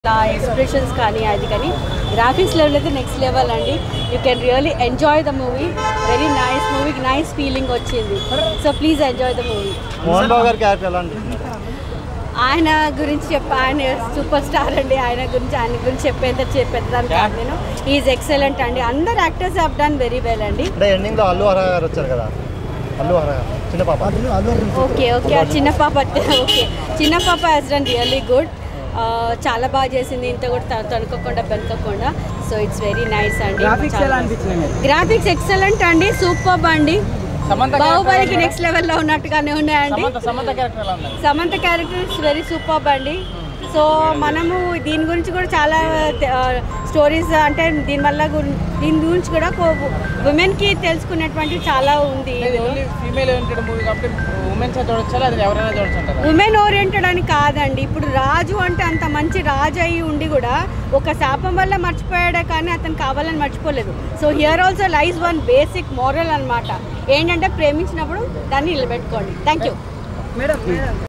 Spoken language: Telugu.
ఎక్స్ప్రెషన్స్ కానీ అది కానీ గ్రాఫిక్స్ లెవెల్ అయితే నెక్స్ట్ లెవెల్ అండి you can really enjoy the movie very nice మూవీకి నైస్ ఫీలింగ్ వచ్చింది so please enjoy the movie Mohan Babu గారి క్యారెక్టర్ ఎలా అనిపించింది ఆయన గురించి చెప్ప ఆయన సూపర్ స్టార్ అండి ఆయన గురించి ఆయన గురించి చెప్పేంత చెప్పేదాన్ని కాదు నేను ఈజ్ ఎక్సలెంట్ అండి అందరు actors have done very well అండి అంటే ఎండింగ్ లో అల్లు హర గారు వచ్చారు కదా అల్లు హర గారు చిన్న పాప ఓకే ఓకే ఆ చిన్న పాప ఓకే చిన్న పాప హ్యాస్ డన్ రియల్లీ గుడ్ చాలా బాగా చేసింది ఇంత కూడా త- తణుకోకుండా బెనకకుండా సో ఇట్స్ వెరీ నైస్ అండి గ్రాఫిక్స్ ఎలా అనిపించింది మీకు? గ్రాఫిక్స్ ఎక్సలెంట్ అండి సూపర్ అండి సమంత బాహుబలికి నెక్స్ట్ లెవెల్లో ఉన్నట్టుగానే ఉన్నాయండి సమంత సమంత క్యారెక్టర్ ఎలా ఉంది Samantha character is very super అండి సో మనము దీని గురించి కూడా చాలా స్టోరీస్ అంటే దీనివల్ల గురి- దీని గురించి కూడా ఉమెన్కి తెలుసుకునేటువంటి చాలా ఉంది ఇది ఓన్లీ ఫీమేల్ ఓరియంటెడ్ మూవీ కాబట్టి ఉమెన్స్ చూడొచ్చా అది ఎవరైనా చూడొచ్చు అంటారా ఉమెన్ ఓరియంటెడ్ అని కాదండి ఇప్పుడు రాజు అంటే అంత మంచి రాజు అయి ఉండి కూడా ఒక శాపం వల్ల మర్చిపోయాడే కానీ అతను కావాలని మర్చిపోలేదు so here also lies one basic moral అన్నమాట ఏంటంటే ప్రేమించినప్పుడు దాన్ని నిలబెట్టుకోండి థ్యాంక్ యూ